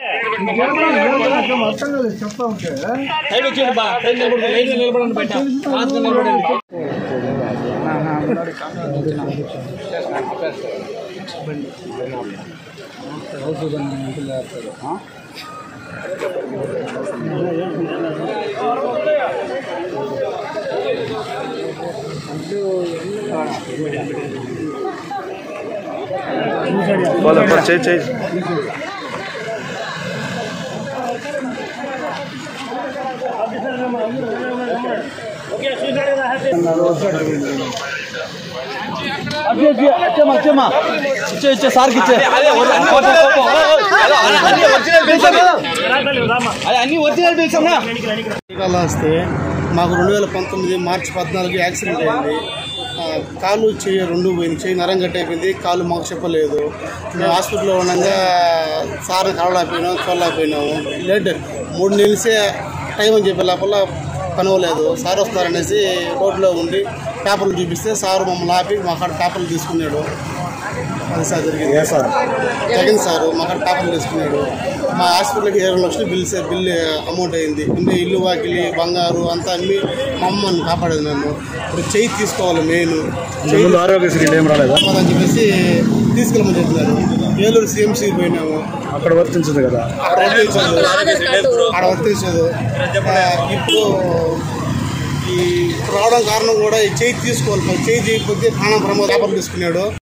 side వచ్చేయండి బా side నిలబడి లైన్ నిలబడండి బయట ఫాస్ట్ నిలబడండి చేయి చేయి సార్కి ఇచ్చే అన్ని ఒరిజినల్ పిలిచామా శ్రీకాళహస్తి మాకు రెండు వేల పంతొమ్మిది మార్చి పద్నాలుగు యాక్సిడెంట్ అయింది ఆ, కాలు చెయ్యి రెండు పోయింది చెయ్యి నరం అయిపోయింది కాలు మాకు చెప్పలేదు మేము హాస్పిటల్లో ఉండగా సార్ని కలవలేకపోయినాం చూడలేకపోయినాము లేట్ మూడు నిమిషే టైం అని చెప్పే లోపల కనవలేదు సార్ వస్తారనేసి రోడ్లో ఉండి పేపర్లు చూపిస్తే సార్ మమ్మల్ని ఆపి మా కాడ పేపర్లు తీసుకున్నాడు అది సార్ జరిగింది సార్ జగన్ సార్ మా కాడ పేపర్లు తీసుకున్నాడు మా హాస్పిటల్కి ఇరవై లక్షలు బిల్ సే- బిల్ అమౌంట్ అయింది ఇంకా ఇల్లు వాకిలి బంగారు అంతా అమ్మి మా అమ్మని కాపాడేది నన్ను ఇప్పుడు చెయ్యి తీసుకోవాలి మెయిన్ చెయ్యి ముందు ఆరోగ్యశ్రీ ఏం రాలేదా అని చెప్పేసి తీసుకెళ్ళమని చెప్పినారు ఏలూరు సిఎంసీ పోయినాము అక్కడ వర్తించదు కదా అక్కడ వర్తించదు అక్కడ వర్తించదు ఆ, ఇప్పుడు ఈ ఇప్పుడు రావడం కారణం కూడా ఈ చేయి తీసుకోవాలి మరి చేయి చేయకపోతే ప్రాణం ప్రమాద పేపర్లు తీసుకున్నాడు